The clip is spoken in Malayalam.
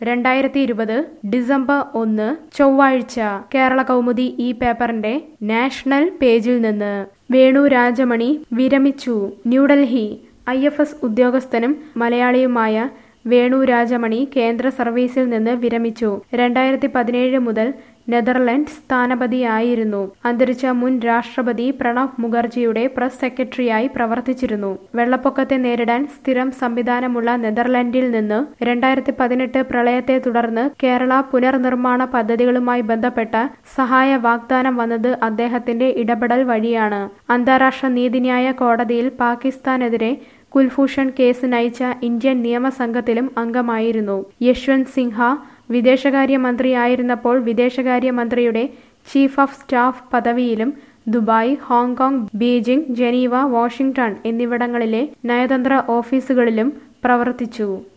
രണ്ടായിരത്തി ഇരുപത് ഡിസംബർ ഒന്ന് ചൊവ്വാഴ്ച കേരള കൗമുദി ഈ പേപ്പറിന്റെ നാഷണൽ പേജിൽ നിന്ന് വേണു രാജമണി വിരമിച്ചു ന്യൂഡൽഹി ഐ എഫ് എസ് ഉദ്യോഗസ്ഥനും മലയാളിയുമായ വേണു രാജമണി കേന്ദ്ര സർവീസിൽ നിന്ന് വിരമിച്ചു രണ്ടായിരത്തി പതിനേഴ് മുതൽ നെതർലൻഡ് സ്ഥാനപതിയായിരുന്നു അന്തരിച്ച മുൻ രാഷ്ട്രപതി പ്രണബ് മുഖർജിയുടെ പ്രസ് സെക്രട്ടറിയായി പ്രവർത്തിച്ചിരുന്നു വെള്ളപ്പൊക്കത്തെ നേരിടാൻ സ്ഥിരം സംവിധാനമുള്ള നെതർലൻഡിൽ നിന്ന് രണ്ടായിരത്തി പതിനെട്ട് പ്രളയത്തെ തുടർന്ന് കേരള പുനർനിർമ്മാണ പദ്ധതികളുമായി ബന്ധപ്പെട്ട സഹായ വാഗ്ദാനം വന്നത് അദ്ദേഹത്തിന്റെ ഇടപെടൽ വഴിയാണ് അന്താരാഷ്ട്ര നീതിന്യായ കോടതിയിൽ പാകിസ്ഥാനെതിരെ കുൽഭൂഷൺ കേസ് നയിച്ച ഇന്ത്യൻ നിയമസംഘത്തിലും അംഗമായിരുന്നു യശ്വന്ത് സിൻഹ വിദേശകാര്യമന്ത്രിയായിരുന്നപ്പോൾ വിദേശകാര്യമന്ത്രിയുടെ ചീഫ് ഓഫ് സ്റ്റാഫ് പദവിയിലും Dubai Hong Kong Beijing Geneva Washington എന്നിവിടങ്ങളിലെ നയതന്ത്ര ഓഫീസുകളിലും പ്രവർത്തിച്ചു